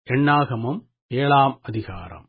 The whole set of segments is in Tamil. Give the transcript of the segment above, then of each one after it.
எண்ணாகமம் ஏழாம் அதிகாரம்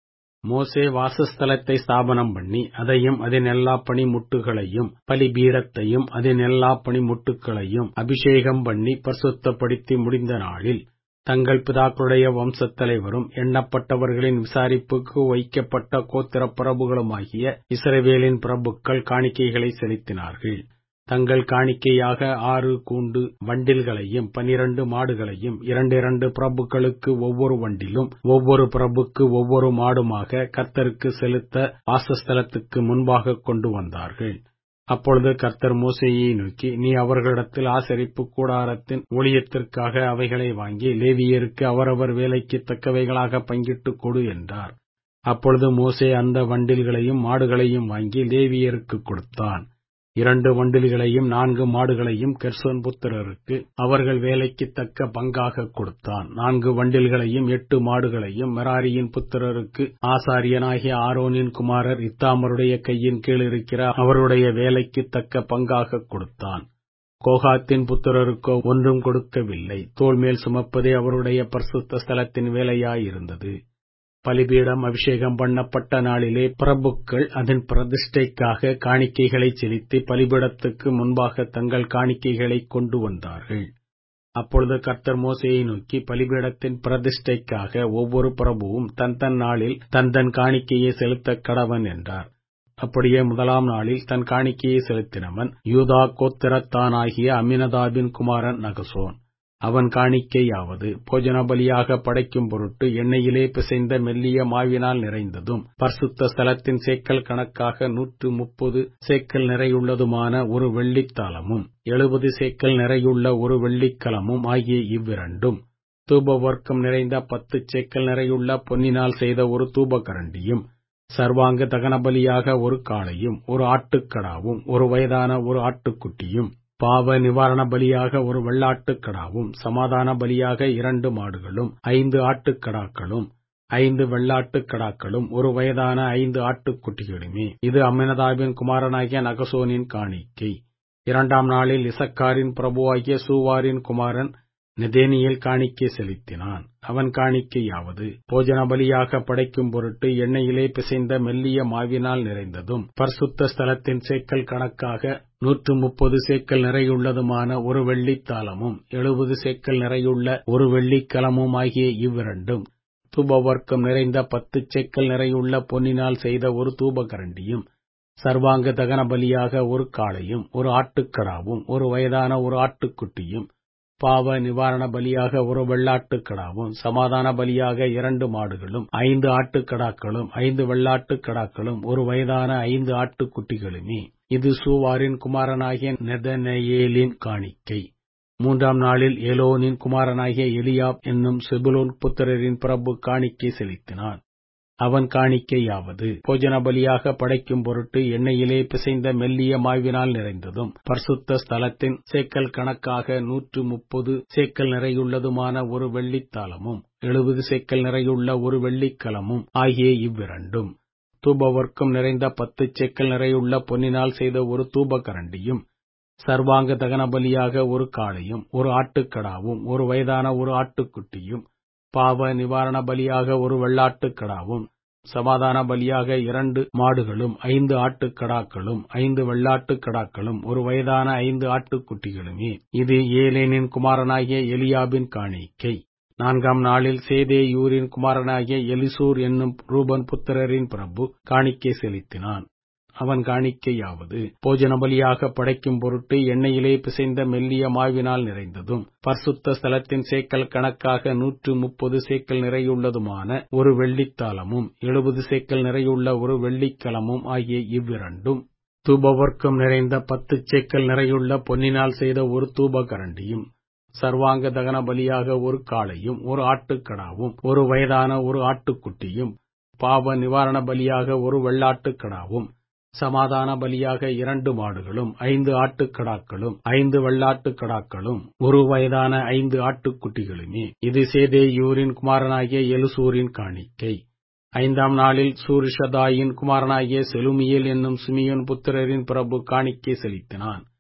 மோசே வாசஸ்தலத்தை ஸ்தாபனம் பண்ணி அதையும் அதன் எல்லா பணிமுட்டுகளையும் பலிபீடத்தையும் அதன் எல்லா பணிமுட்டுகளையும் அபிஷேகம் பண்ணி பரிசுத்தப்படுத்தி முடிந்த நாளில் தங்கள் பிதாக்களுடைய வம்சத் தலைவரும் எண்ணப்பட்டவர்களின் விசாரிப்புக்கு வைக்கப்பட்ட கோத்திரப் பிரபுகளுமாகிய இஸ்ரவேலின் பிரபுக்கள் காணிக்கைகளை செலுத்தினார்கள் தங்கள் காணிக்கையாக ஆறு கூண்டு வண்டில்களையும் பனிரண்டு மாடுகளையும் இரண்டிரண்டு பிரபுக்களுக்கு ஒவ்வொரு வண்டிலும் ஒவ்வொரு பிரபுக்கு ஒவ்வொரு மாடுமாக கர்த்தருக்கு செலுத்த வாசஸ்தலத்துக்கு முன்பாக கொண்டு வந்தார்கள் அப்பொழுது கர்த்தர் மோசேயை நோக்கி நீ அவர்களிடத்தில் ஆசரிப்பு கூடாரத்தின் ஊழியத்திற்காக அவைகளை வாங்கி லேவியருக்கு அவரவர் வேலைக்கு தக்கவைகளாக பங்கிட்டுக் கொடு என்றார் அப்பொழுது மோசே அந்த வண்டில்களையும் மாடுகளையும் வாங்கி லேவியருக்கு கொடுத்தான் இரண்டு வண்டில்களையும் நான்கு மாடுகளையும் கெர்சோன் புத்திரருக்கு அவர்கள் வேலைக்கு தக்க பங்காக கொடுத்தான் நான்கு வண்டில்களையும் எட்டு மாடுகளையும் மெராரியின் புத்திரருக்கு ஆசாரியனாகிய ஆரோனின் குமாரர் இத்தாமருடைய கையின் கீழ் இருக்கிற அவருடைய வேலைக்கு தக்க பங்காக கொடுத்தான் கோகாத்தின் புத்திரருக்கோ ஒன்றும் கொடுக்கவில்லை தோல் மேல் சுமப்பதே அவருடைய பரிசுத்த ஸ்தலத்தின் வேலையாயிருந்தது பலிபீடம் அபிஷேகம் பண்ணப்பட்ட நாளிலே பிரபுக்கள் அதன் பிரதிஷ்டைக்காக காணிக்கைகளை செலுத்தி பலிபீடத்துக்கு முன்பாக தங்கள் காணிக்கைகளை கொண்டு வந்தார்கள் அப்பொழுது கர்த்தர் மோசையை நோக்கி பலிபீடத்தின் பிரதிஷ்டைக்காக ஒவ்வொரு பிரபுவும் தன் தன் நாளில் தன் தன் காணிக்கையை செலுத்த கடவன் என்றார் அப்படியே முதலாம் நாளில் தன் காணிக்கையை செலுத்தினவன் யூதா கோத்திரத்தானாகிய அமினதாபின் குமாரன் நகசோன் அவன் காணிக்கையாவது போஜன பலியாக படைக்கும் பொருட்டு எண்ணெயிலே பிசைந்த மெல்லிய மாவினால் நிறைந்ததும் பரிசுத்த ஸ்தலத்தின் சேக்கல் கணக்காக நூற்று முப்பது சேக்கல் நிறையுள்ளதுமான ஒரு வெள்ளித்தாளமும் எழுபது சேக்கல் நிறையுள்ள ஒரு வெள்ளிக்கலமும் ஆகிய இவ்விரண்டும் தூப வர்க்கம் நிறைந்த பத்து சேக்கல் நிறையுள்ள பொன்னினால் செய்த ஒரு தூபகரண்டியும் சர்வாங்க தகன பலியாக ஒரு காளையும் ஒரு ஆட்டுக்கடாவும் ஒரு வயதான ஒரு ஆட்டுக்குட்டியும் பாவ நிவாரண பலியாக ஒரு வெள்ளாட்டுக்கடாவும் சமாதான பலியாக இரண்டு மாடுகளும் ஐந்து ஆட்டுக்கடாக்களும் ஐந்து வெள்ளாட்டுக்கடாக்களும் ஒரு வயதான ஐந்து ஆட்டுக்குட்டிகளுமே இது அம்மினதாபின் குமாரனாகிய நகசோனின் காணிக்கை இரண்டாம் நாளில் இசக்காரின் பிரபுவாகிய சூவாரின் குமாரன் நெதேனியில் காணிக்கை செலுத்தினான் அவன் காணிக்கையாவது போஜன பலியாக படைக்கும் பொருட்டு எண்ணெயிலே பிசைந்த மெல்லிய மாவினால் நிறைந்ததும் பரிசுத்த ஸ்தலத்தின் சேக்கல் கணக்காக நூற்று முப்பது சேக்கல் நிறையுள்ளதுமான ஒரு வெள்ளித்தாளமும் எழுபது சேக்கல் நிறையுள்ள ஒரு வெள்ளிக்கலமும் ஆகிய இவ்விரண்டும் தூபவர்க்கம் நிறைந்த பத்து சேக்கல் நிறையுள்ள பொன்னினால் செய்த ஒரு தூபகரண்டியும் சர்வாங்க தகன பலியாக ஒரு காளையும் ஒரு ஆட்டுக்கடாவும் ஒரு வயதான ஒரு ஆட்டுக்குட்டியும் பாவ நிவாரண பலியாக ஒரு வெள்ளாட்டுக்கடாவும் சமாதான பலியாக இரண்டு மாடுகளும் ஐந்து ஆட்டுக்கடாக்களும் ஐந்து வெள்ளாட்டுக்கடாக்களும் ஒரு வயதான ஐந்து ஆட்டுக்குட்டிகளுமே இது சூவாரின் குமாரனாகிய நெதனேயேலின் காணிக்கை மூன்றாம் நாளில் ஏலோனின் குமாரனாகிய எலியாப் என்னும் செபுலோன் புத்திரரின் பிரபு காணிக்கை செலுத்தினான் அவன் காணிக்கையாவது போஜன பலியாக படைக்கும் பொருட்டு எண்ணெயிலே பிசைந்த மெல்லிய மாவினால் நிறைந்ததும் பரிசுத்த ஸ்தலத்தின் சேக்கல் கணக்காக நூற்று முப்பது சேக்கல் நிறையுள்ளதுமான ஒரு வெள்ளித்தாளமும் எழுபது சேக்கல் நிறையுள்ள ஒரு வெள்ளிக்கலமும் ஆகிய இவ்விரண்டும் தூபவர்க்கம் நிறைந்த பத்து சேக்கல் நிறையுள்ள பொன்னினால் செய்த ஒரு தூபகரண்டியும் சர்வாங்க தகன பலியாக ஒரு காளையும் ஒரு ஆட்டுக்கடாவும் ஒரு வயதான ஒரு ஆட்டுக்குட்டியும் பாவ நிவாரண பலியாக ஒரு வெள்ளாட்டுக்கடாவும் சமாதான பலியாக இரண்டு மாடுகளும் ஐந்து ஆட்டுக்கடாக்களும் ஐந்து வெள்ளாட்டுக்கடாக்களும் ஒரு வயதான ஐந்து ஆட்டுக்குட்டிகளுமே இது ஏலேனின் குமாரனாகிய எலியாபின் காணிக்கை நான்காம் நாளில் சேதேயூரின் குமாரனாகிய எலிசூர் என்னும் ரூபன் புத்திரரின் பிரபு காணிக்கை செலுத்தினான் அவன் காணிக்கையாவது போஜன பலியாக படைக்கும் பொருட்டு எண்ணெயிலே பிசைந்த மெல்லிய மாவினால் நிறைந்ததும் பரிசுத்த ஸ்தலத்தின் சேக்கல் கணக்காக நூற்று முப்பது சேக்கல் நிறையுள்ளதுமான ஒரு வெள்ளித்தாளமும் எழுபது சேக்கல் நிறையுள்ள ஒரு வெள்ளிக்கலமும் ஆகிய இவ்விரண்டும் தூபவர்க்கம் நிறைந்த பத்து சேக்கல் நிறையுள்ள பொன்னினால் செய்த ஒரு தூபகரண்டியும் சர்வாங்க தகன பலியாக ஒரு காளையும் ஒரு ஆட்டுக்கடாவும் ஒரு வயதான ஒரு ஆட்டுக்குட்டியும் பாவ நிவாரண பலியாக ஒரு வெள்ளாட்டுக்கடாவும் சமாதான பலியாக இரண்டு மாடுகளும் ஐந்து ஆட்டுக்கடாக்களும் ஐந்து வெள்ளாட்டுக்கடாக்களும் ஒரு வயதான ஐந்து ஆட்டுக்குட்டிகளுமே இது சேதேயூரின் குமாரனாகிய எலுசூரின் காணிக்கை ஐந்தாம் நாளில் சூரிஷதாயின் குமாரனாகிய செலுமியல் என்னும் சிமியோன் புத்திரரின் பிரபு காணிக்கை செலுத்தினான்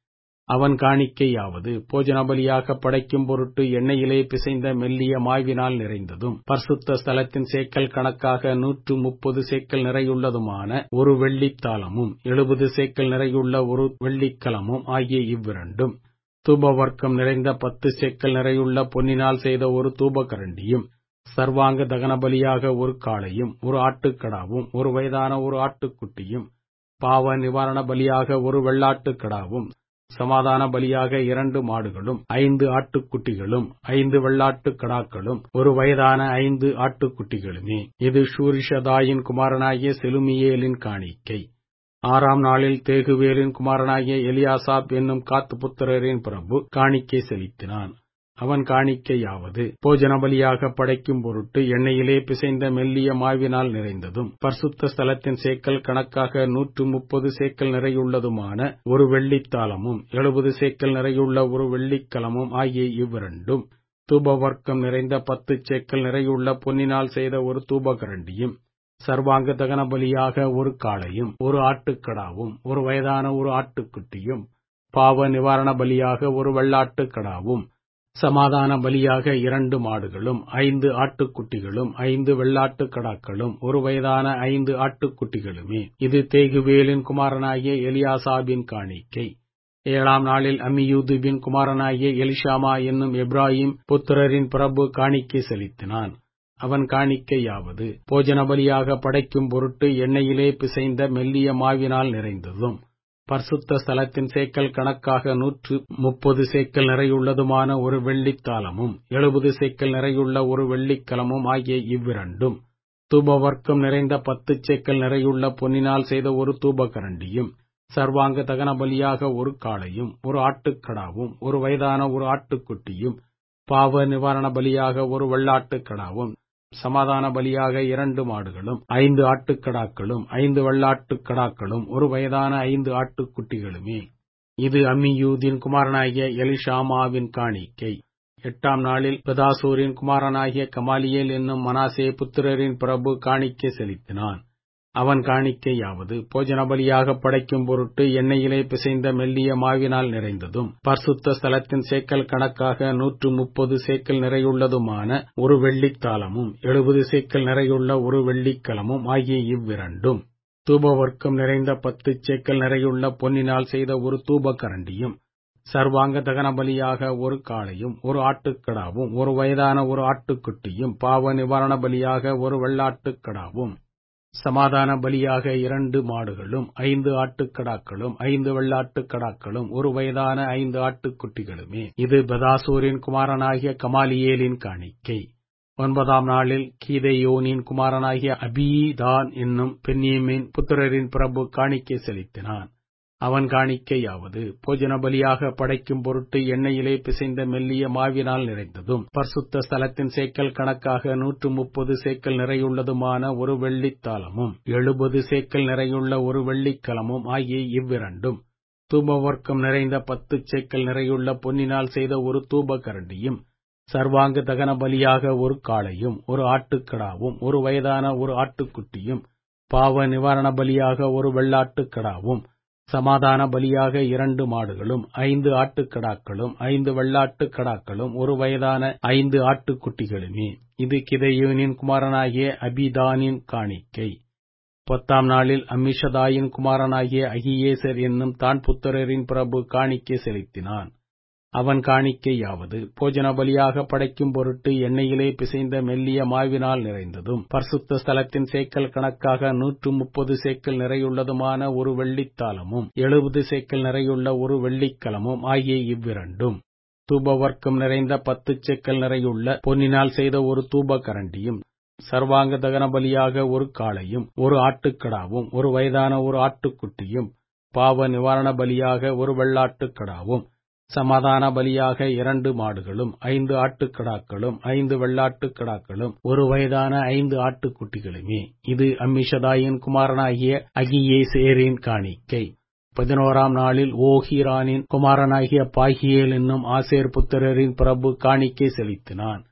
அவன் காணிக்கையாவது போஜனபலியாக படைக்கும் பொருட்டு எண்ணெயிலே பிசைந்த மெல்லிய மாவினால் நிறைந்ததும் பரிசுத்த ஸ்தலத்தின் சேக்கல் கணக்காக நூற்று முப்பது சேக்கல் நிறையுள்ளதுமான ஒரு வெள்ளித்தாளமும் எழுபது சேக்கல் நிறையுள்ள ஒரு வெள்ளிக்கலமும் ஆகிய இவ்விரண்டும் தூபவர்க்கம் நிறைந்த பத்து சேக்கல் நிறையுள்ள பொன்னினால் செய்த ஒரு தூபகரண்டியும் சர்வாங்க தகனபலியாக ஒரு காளையும் ஒரு ஆட்டுக்கடாவும் ஒரு வயதான ஒரு ஆட்டுக்குட்டியும் பாவ நிவாரண பலியாக ஒரு வெள்ளாட்டுக்கடாவும் சமாதான பலியாக இரண்டு மாடுகளும் ஐந்து ஆட்டுக்குட்டிகளும் ஐந்து வெள்ளாட்டுக் கடாக்களும் ஒரு வயதான ஐந்து ஆட்டுக்குட்டிகளுமே இது ஷூரிஷதாயின் குமாரனாகிய செலுமியேலின் காணிக்கை ஆறாம் நாளில் தேகுவேலின் குமாரனாகிய எலியாசாப் என்னும் காத்து புத்திரரின் பிரபு காணிக்கை செலுத்தினான் அவன் காணிக்கையாவது போஜனபலியாக படைக்கும் பொருட்டு எண்ணெயிலே பிசைந்த மெல்லிய மாவினால் நிறைந்ததும் பரிசுத்த ஸ்தலத்தின் சேக்கல் கணக்காக நூற்று முப்பது சேக்கல் நிறையுள்ளதுமான ஒரு வெள்ளித்தாளமும் எழுபது சேக்கல் நிறையுள்ள ஒரு வெள்ளிக்கலமும் ஆகிய இவ்விரண்டும் தூபவர்க்கம் நிறைந்த பத்து சேக்கல் நிறையுள்ள பொன்னினால் செய்த ஒரு தூபகரண்டியும் சர்வாங்க தகன பலியாக ஒரு காளையும் ஒரு ஆட்டுக்கடாவும் ஒரு வயதான ஒரு ஆட்டுக்குட்டியும் பாவ நிவாரண பலியாக ஒரு வெள்ளாட்டுக்கடாவும் சமாதான பலியாக இரண்டு மாடுகளும் ஐந்து ஆட்டுக்குட்டிகளும் ஐந்து வெள்ளாட்டுக் கடாக்களும் ஒரு வயதான ஐந்து ஆட்டுக்குட்டிகளுமே இது தேகுவேலின் குமாரனாகிய எலியாசாபின் காணிக்கை ஏழாம் நாளில் அம்மியூதுபின் குமாரனாகிய எலிஷாமா என்னும் எப்ராஹிம் புத்திரரின் பிரபு காணிக்கை செலுத்தினான் அவன் காணிக்கையாவது போஜனபலியாக படைக்கும் பொருட்டு எண்ணெயிலே பிசைந்த மெல்லிய மாவினால் நிறைந்ததும் பரிசுத்த ஸ்தலத்தின் சேக்கல் கணக்காக நூற்று முப்பது சேக்கல் நிறையுள்ளதுமான ஒரு வெள்ளித்தாளமும் எழுபது சேக்கல் நிறையுள்ள ஒரு வெள்ளிக்கலமும் ஆகிய இவ்விரண்டும் தூபவர்க்கம் நிறைந்த பத்து சேக்கல் நிறையுள்ள பொன்னினால் செய்த ஒரு தூபகரண்டியும் சர்வாங்க தகன பலியாக ஒரு காளையும் ஒரு ஆட்டுக்கடாவும் ஒரு வயதான ஒரு ஆட்டுக்குட்டியும் பாவ நிவாரண பலியாக ஒரு வெள்ளாட்டுக்கடாவும் சமாதான பலியாக இரண்டு மாடுகளும் ஐந்து ஆட்டுக்கடாக்களும் ஐந்து வெள்ளாட்டுக்கடாக்களும் ஒரு வயதான ஐந்து ஆட்டுக்குட்டிகளுமே இது அம்மியூதின் குமாரனாகிய எலிஷாமாவின் காணிக்கை எட்டாம் நாளில் பெதாசூரின் குமாரனாகிய கமாலியேல் என்னும் மனாசே புத்திரரின் பிரபு காணிக்கை செலுத்தினான் அவன் காணிக்கையாவது போஜனபலியாக படைக்கும் பொருட்டு எண்ணெயிலே பிசைந்த மெல்லிய மாவினால் நிறைந்ததும் பரிசுத்த ஸ்தலத்தின் சேக்கல் கணக்காக நூற்று முப்பது சேக்கல் நிறையுள்ளதுமான ஒரு வெள்ளித்தாளமும் எழுபது சேக்கல் நிறையுள்ள ஒரு வெள்ளிக்கலமும் ஆகிய இவ்விரண்டும் தூபவர்க்கம் நிறைந்த பத்து சேக்கல் நிறையுள்ள பொன்னினால் செய்த ஒரு தூபக்கரண்டியும் சர்வாங்க தகன பலியாக ஒரு காளையும் ஒரு ஆட்டுக்கடாவும் ஒரு வயதான ஒரு ஆட்டுக்குட்டியும் பாவ நிவாரண பலியாக ஒரு வெள்ளாட்டுக்கடாவும் சமாதான பலியாக இரண்டு மாடுகளும் ஐந்து ஆட்டுக்கடாக்களும் ஐந்து வெள்ளாட்டுக்கடாக்களும் ஒரு வயதான ஐந்து ஆட்டுக்குட்டிகளுமே இது பெதாசூரின் குமாரனாகிய கமாலியேலின் காணிக்கை ஒன்பதாம் நாளில் கீதையோனின் குமாரனாகிய அபீதான் என்னும் பென்னியமின் புத்திரரின் பிரபு காணிக்கை செலுத்தினான் அவன் காணிக்கையாவது போஜன பலியாக படைக்கும் பொருட்டு எண்ணெயிலே பிசைந்த மெல்லிய மாவினால் நிறைந்ததும் பரிசுத்த ஸ்தலத்தின் சேக்கல் கணக்காக நூற்று முப்பது சேக்கல் நிறையுள்ளதுமான ஒரு வெள்ளித்தாளமும் எழுபது சேக்கல் நிறையுள்ள ஒரு வெள்ளிக்கலமும் ஆகிய இவ்விரண்டும் தூபவர்க்கம் நிறைந்த பத்து சேக்கல் நிறையுள்ள பொன்னினால் செய்த ஒரு தூபகரண்டியும் சர்வாங்க தகன பலியாக ஒரு காளையும் ஒரு ஆட்டுக்கடாவும் ஒரு வயதான ஒரு ஆட்டுக்குட்டியும் பாவ நிவாரண பலியாக ஒரு வெள்ளாட்டுக்கடாவும் சமாதான பலியாக இரண்டு மாடுகளும் ஐந்து ஆட்டுக்கடாக்களும் ஐந்து வெள்ளாட்டுக் கடாக்களும் ஒரு வயதான ஐந்து ஆட்டுக்குட்டிகளுமே இது கிதையோனின் குமாரனாகிய அபிதானின் காணிக்கை பத்தாம் நாளில் அம்மிஷதாயின் குமாரனாகிய அகியேசர் என்னும் தான் புத்திரரின் பிரபு காணிக்கை செலுத்தினான் அவன் காணிக்கையாவது போஜன பலியாக படைக்கும் பொருட்டு எண்ணெயிலே பிசைந்த மெல்லிய மாவினால் நிறைந்ததும் பரிசுத்த ஸ்தலத்தின் சேக்கல் கணக்காக நூற்று முப்பது சேக்கல் நிறையுள்ளதுமான ஒரு வெள்ளித்தாளமும் எழுபது சேக்கல் நிறையுள்ள ஒரு வெள்ளிக்கலமும் ஆகிய இவ்விரண்டும் தூபவர்க்கம் நிறைந்த பத்து சேக்கல் நிறையுள்ள பொன்னினால் செய்த ஒரு தூப கரண்டியும் சர்வாங்க தகன பலியாக ஒரு காளையும் ஒரு ஆட்டுக்கடாவும் ஒரு வயதான ஒரு ஆட்டுக்குட்டியும் பாவ நிவாரண பலியாக ஒரு வெள்ளாட்டுக்கடாவும் சமாதான பலியாக இரண்டு மாடுகளும் ஐந்து ஆட்டுக்கடாக்களும் ஐந்து வெள்ளாட்டுக்கடாக்களும் ஒரு வயதான ஐந்து ஆட்டுக்குட்டிகளுமே இது அம்மிஷதாயின் குமாரனாகிய அகியேசேரின் காணிக்கை பதினோராம் நாளில் ஓஹிரானின் குமாரனாகிய பாகியேல் என்னும் ஆசேர் புத்திரரின் பிரபு காணிக்கை செலுத்தினான்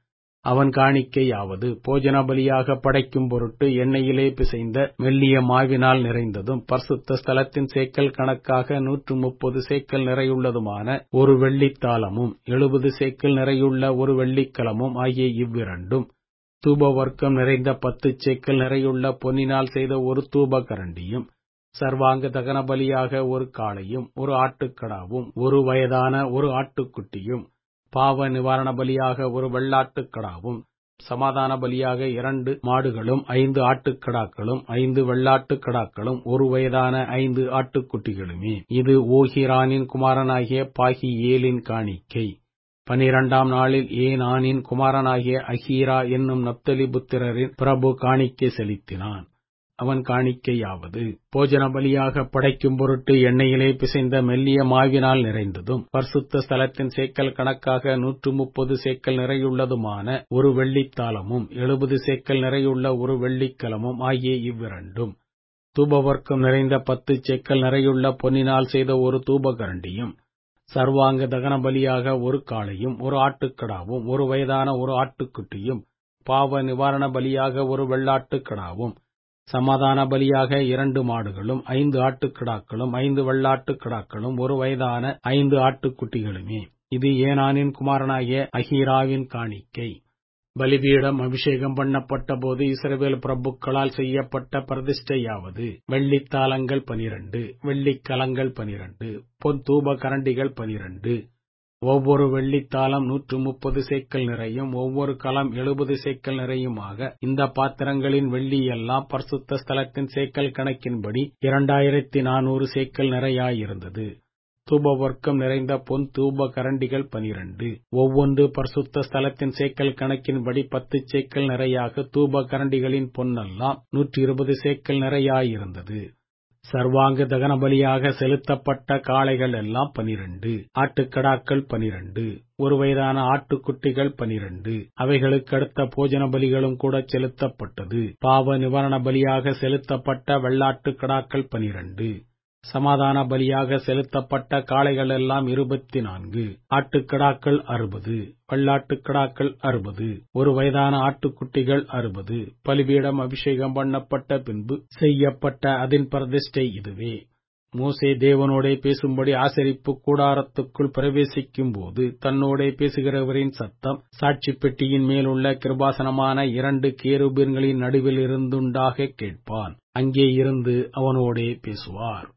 அவன் காணிக்கையாவது போஜன பலியாக படைக்கும் பொருட்டு எண்ணெயிலே பிசைந்த மெல்லிய மாவினால் நிறைந்ததும் பரிசுத்த ஸ்தலத்தின் சேக்கல் கணக்காக நூற்று முப்பது சேக்கல் நிறையுள்ளதுமான ஒரு வெள்ளித்தாளமும் எழுபது சேக்கல் நிறையுள்ள ஒரு வெள்ளிக்கலமும் ஆகிய இவ்விரண்டும் தூப வர்க்கம் நிறைந்த பத்து சேக்கல் நிறையுள்ள பொன்னினால் செய்த ஒரு தூப கரண்டியும் சர்வாங்க தகன பலியாக ஒரு காளையும் ஒரு ஆட்டுக்கடாவும் ஒரு வயதான ஒரு ஆட்டுக்குட்டியும் பாவ நிவாரண பலியாக ஒரு வெள்ளாட்டுக்கடாவும் சமாதான பலியாக இரண்டு மாடுகளும் ஐந்து ஆட்டுக்கடாக்களும் ஐந்து வெள்ளாட்டுக்கடாக்களும் ஒரு வயதான ஐந்து ஆட்டுக்குட்டிகளுமே இது ஓஹிரானின் குமாரனாகிய பாகி ஏலின் காணிக்கை பனிரெண்டாம் நாளில் ஏனானின் குமாரனாகிய அஹீரா என்னும் நப்தலி புத்திரரின் பிரபு காணிக்கை செலுத்தினான் அவன் காணிக்கையாவது போஜன பலியாக படைக்கும் பொருட்டு எண்ணெயிலே பிசைந்த மெல்லிய மாவினால் நிறைந்ததும் பரிசுத்த ஸ்தலத்தின் சேக்கல் கணக்காக நூற்று முப்பது சேக்கல் நிறையுள்ளதுமான ஒரு வெள்ளித்தாளமும் எழுபது சேக்கல் நிறையுள்ள ஒரு வெள்ளிக்கலமும் ஆகிய இவ்விரண்டும் தூபவர்க்கம் நிறைந்த பத்து சேக்கல் நிறையுள்ள பொன்னினால் செய்த ஒரு தூபகரண்டியும் சர்வாங்க தகன பலியாக ஒரு காளையும் ஒரு ஆட்டுக்கடாவும் ஒரு வயதான ஒரு ஆட்டுக்குட்டியும் பாவ நிவாரண பலியாக ஒரு வெள்ளாட்டுக்கடாவும் சமாதான பலியாக இரண்டு மாடுகளும் ஐந்து ஆட்டுக்கிடாக்களும் ஐந்து வெள்ளாட்டுக்கிடாக்களும் ஒரு வயதான ஐந்து ஆட்டுக்குட்டிகளுமே இது ஏனானின் குமாரனாகிய அஹீராவின் காணிக்கை பலிபீடம் அபிஷேகம் பண்ணப்பட்ட போது இஸ்ரவேல் பிரபுக்களால் செய்யப்பட்ட பிரதிஷ்டையாவது வெள்ளித்தாளங்கள் பனிரண்டு வெள்ளிக்கலங்கள் பனிரண்டு பொன் தூப கரண்டிகள் பனிரண்டு ஒவ்வொரு வெள்ளித்தாளம் நூற்று முப்பது சேக்கல் நிறையும் ஒவ்வொரு களம் எழுபது சேக்கல் நிறையுமாக இந்த பாத்திரங்களின் வெள்ளி எல்லாம் பரிசுத்த ஸ்தலத்தின் சேக்கல் கணக்கின்படி இரண்டாயிரத்தி நானூறு சேக்கல் நிறையாயிருந்தது தூப வர்க்கம் நிறைந்த பொன் தூப கரண்டிகள் பனிரண்டு ஒவ்வொன்று பரிசுத்த ஸ்தலத்தின் சேக்கல் கணக்கின்படி பத்து சேக்கல் நிறையாக தூப கரண்டிகளின் பொன்னெல்லாம் நூற்றி இருபது சேக்கல் நிறையாயிருந்தது சர்வாங்க தகன பலியாக செலுத்தப்பட்ட காளைகள் எல்லாம் பனிரண்டு ஆட்டுக்கடாக்கள் பனிரண்டு ஒரு வயதான ஆட்டுக்குட்டிகள் பனிரண்டு அவைகளுக்கு அடுத்த போஜன பலிகளும் கூட செலுத்தப்பட்டது பாவ நிவாரண பலியாக செலுத்தப்பட்ட வெள்ளாட்டு கடாக்கள் பனிரண்டு சமாதான பலியாக செலுத்தப்பட்ட காளைகள் எல்லாம் இருபத்தி நான்கு ஆட்டுக்கடாக்கள் அறுபது வெள்ளாட்டுக்கடாக்கள் அறுபது ஒரு வயதான ஆட்டுக்குட்டிகள் அறுபது பலிபீடம் அபிஷேகம் பண்ணப்பட்ட பின்பு செய்யப்பட்ட அதன் பிரதிஷ்டை இதுவே மோசே தேவனோடே பேசும்படி ஆசரிப்பு கூடாரத்துக்குள் பிரவேசிக்கும் போது தன்னோடே பேசுகிறவரின் சத்தம் சாட்சி பெட்டியின் மேலுள்ள கிருபாசனமான இரண்டு கேருபீன்களின் நடுவில் இருந்துண்டாக கேட்பான் அங்கே இருந்து அவனோடே பேசுவார்